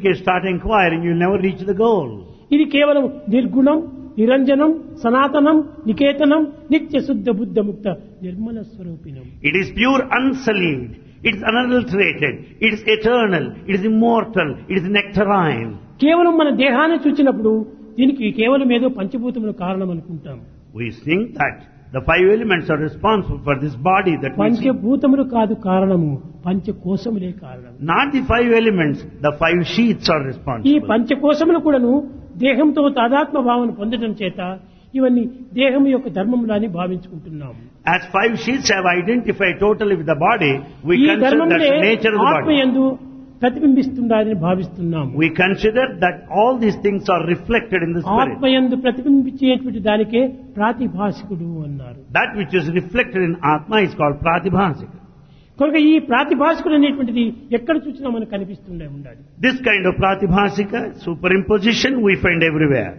investigate, start inquiring, you'll never reach the goal. ఇది కేవలం నిర్గుణం నిరంజనం సనాతనం నికేతనం నిత్య శుద్ధ బుద్ధ ముక్త Nirmala స్వరూపిణం It is pure, unsullied. It is unadulterated. It is eternal. It is immortal. It is nectarine. కేవలం మన దేహాన్ని చూచినప్పుడు దీనికి కేవలం ఏదో పంచభూతములు కారణం అనుకుంటాం We think that the five elements are responsible for this body that we see. పంచభూతములు కాదు కారణము పంచకోశములే కారణం Not the five elements, the five sheaths are ఈ responsible. పంచకోశములు కూడాను దేహంతో తాదాత్మ భావన పొందడం చేత ఇవన్నీ దేహం యొక్క ధర్మములని భావించుకుంటున్నాము As five sheaths have identified totally with the body, we ఈ consider that's ధర్మములే the nature of the ఆత్మ body. యందు ప్రతిబింబిస్తుందని భావిస్తున్నాము We consider that all these things are reflected in the spirit. ఆత్మ యందు ప్రతిబింబించేటువంటి దానికే ప్రాతిభాషికుడు అన్నారు That which is reflected in Atma is called Pratibhasika. కనుక ఈ ప్రాతిభాషికుడు అనేటువంటిది ఎక్కడ చూసినా మనకు కనిపిస్తుండే ఉండాలి This kind of Pratibhasika, superimposition, we find everywhere.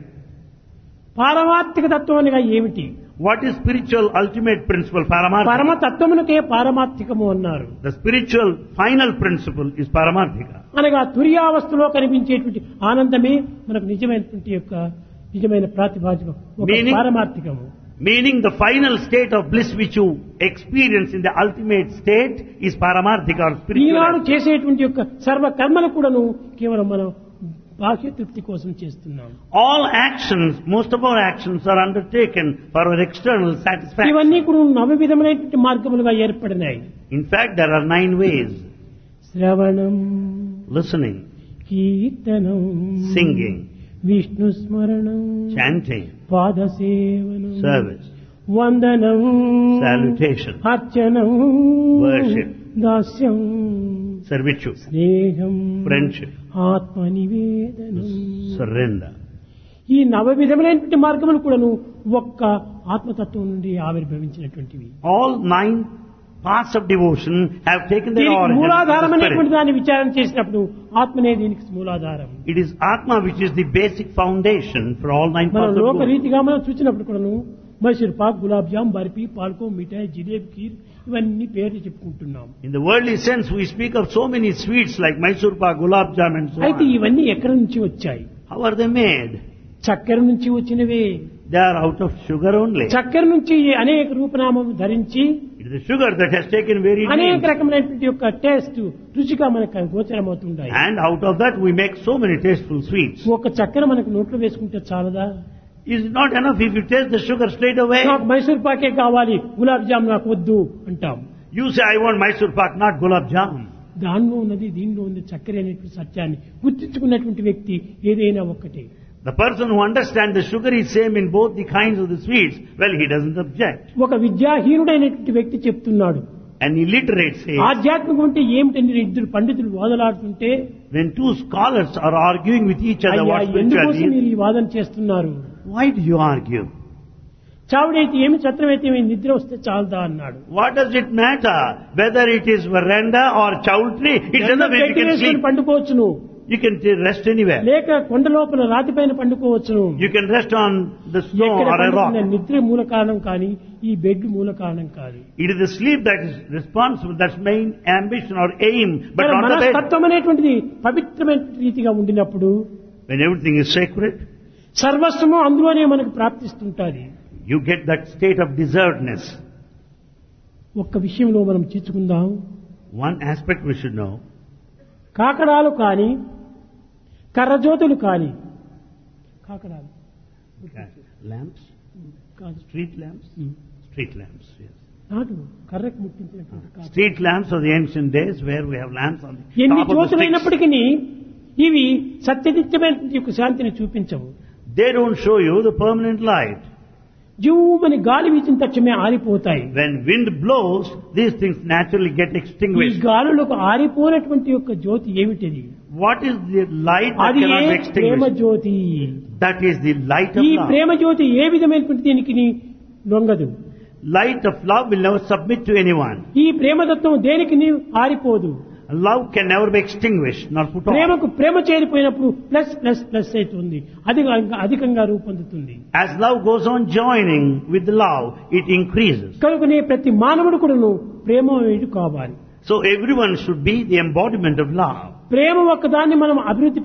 పారమార్థిక తత్వం అనగా ఏమిటి What is spiritual ultimate principle, Paramarthika? పరమతత్వమునకే పారమార్థికము అన్నారు The spiritual final principle is Paramarthika. అనగా తుర్యావస్థలో కనిపించేటువంటి ఆనందమే మనకు నిజమైనటువంటి యొక్క నిజమైన ప్రాతిభాషికం ఒక Meaning- పారమార్థికము Meaning the final state of bliss which you experience in the ultimate state is Paramarthika or Eenadu spiritual. చేసేటువంటి యొక్క సర్వ కర్మలు కూడాను కేవలం మనం బాహ్య తృప్తి కోసం చేస్తున్నాం All actions, most of our actions are undertaken for our external satisfaction. ఇవన్నీ కూడా నవ విధములైనటువంటి మార్గములుగా ఏర్పడినాయి In fact, there are nine ways. శ్రవణం Listening, కీర్తనం singing, విష్ణు స్మరణం chanting, పాదసేవనం service, వందనం salutation, అర్చనం Worship. దాస్యం servitude, స్నేహం friendship, ఆత్మ నివేదనం surrender. ఈ నవ విధములైనటువంటి మార్గములు కూడాను ఒక్క ఆత్మతత్వం నుండి ఆవిర్భవించినటువంటివి All nine paths of devotion have taken their దీనికి origin మూలాధారం from the అనేటువంటి spirit. దాన్ని విచారణ చేసినప్పుడు ఆత్మనే దీనికి మూలాధారం It is Atma which is the basic foundation for all nine మన paths of లోక devotion. రీతిగా మనం చూసినప్పుడు కూడాను మైసూర్ పాక్ గులాబ్ జామ్ బర్ఫీ పాల్కో మిఠాయి జిలేబీ కీర్ ఇవన్నీ పేర్లు చెప్పుకుంటున్నాం In the worldly sense, we speak of so many sweets like Mysore pak, gulab jam and so అయితే on. ఇవన్నీ ఎక్కడి నుంచి వచ్చాయి How are they made? చక్కెర నుంచి వచ్చినవే They are out of sugar only. చక్కెర నుంచి అనేక రూపనామం ధరించి It is the sugar that has taken varied అనేక names. రకమైనటువంటి యొక్క టేస్ట్ రుచిగా మనకు గోచరమవుతుంటాయి And out of that we make so many tasteful sweets. ఒక చక్కెర మనకు నోట్లో వేసుకుంటే చాలదా Is it not enough if you taste the sugar straight away? నాకు మైసూర్ పాకే కావాలి గులాబ్ జామ్ నాకు వద్దు అంటాం You say, I want Mysore pak, not gulab jam. దానిలో ఉన్నది దీనిలో ఉంది చక్కెర అనేటువంటి సత్యాన్ని గుర్తించుకున్నటువంటి వ్యక్తి ఏదైనా ఒక్కటే The person who understands the sugar is same in both the kinds of the sweets, well, he doesn't object. ఒక విద్యాహీనుడైనటువంటి వ్యక్తి చెప్తున్నాడు An illiterate says, ఆధ్యాత్మికం అంటే ఏమిటని ఇద్దరు పండితులు వాదలాడుతుంటే when two scholars are arguing with each other అయ్యా what ఎందుకోసం spirituality మీరు ఈ వాదన చేస్తున్నారు why do you argue? చావుడైతే ఏమి చత్రమైతే ఏమి నిద్ర వస్తే చాలదా అన్నాడు What does it matter whether it is veranda or chowdhury? It's enough if you పెట్టి can వేసుకొని sleep. పండుకోవచ్చును You can t- rest anywhere. లేక కొండ లోపల రాతిపైన పండుకోవచ్చును You can rest on the snow ఎక్కడ or a rock. పండుకున్న నిద్ర మూల కారణం కానీ ఈ బెడ్ మూల కారణం కాదు It is the sleep that is responsible, that's main ambition or aim, but మన not the bed. మనస్తత్వం అనేటువంటిది పవిత్రమైన రీతిగా ఉండినప్పుడు When everything is sacred, సర్వస్వము అందులోనే మనకు ప్రాప్తిస్తుంటాది you get that state of deservedness. ఒక్క విషయంలో మనం చీచుకుందాం One aspect we should know, కాకడాలు కాని కర్రజ్యోతులు కాని కాకడాలు lamps, కాదు street lamps, street lamps, yes. నాటు కర్రకు ముట్టించినటువంటి కాదు Street lamps of the ancient days where we have lamps on the ఎన్ని top of the sticks. జ్యోతులైనప్పటికీ ఇవి సత్యనిత్యమైనటువంటి యొక్క శాంతిని చూపించవు They don't show you the permanent light. జీవమని గాలి వీచిన తక్షణమే ఆరిపోతాయి When wind blows, these things naturally get ఈ extinguished. గాలులకు ఆరిపోయినటువంటి యొక్క జ్యోతి ఏమిటిది What is the light that అది cannot be A Prema extinguished? Jyothi That is the light of ఈ love. ప్రేమ జ్యోతి ఏ విధమైనటువంటి దీనికి లొంగదు Light of love will never submit to anyone. ఈ ప్రేమతత్వం దేనికి ఆరిపోదు Love can never be extinguished nor put off. ప్రేమకు ప్రేమ చేరిపోయినప్పుడు plus plus plus అవుతుంది అది ఇంకా అధికంగా రూపొందుతుంది As love goes on joining with love, it increases. కనుకనే ప్రతి మానవుడు కూడాను ప్రేమ కావాలి So everyone should be the embodiment of love. ప్రేమ ఒక్కదాన్ని మనం అభివృద్ధి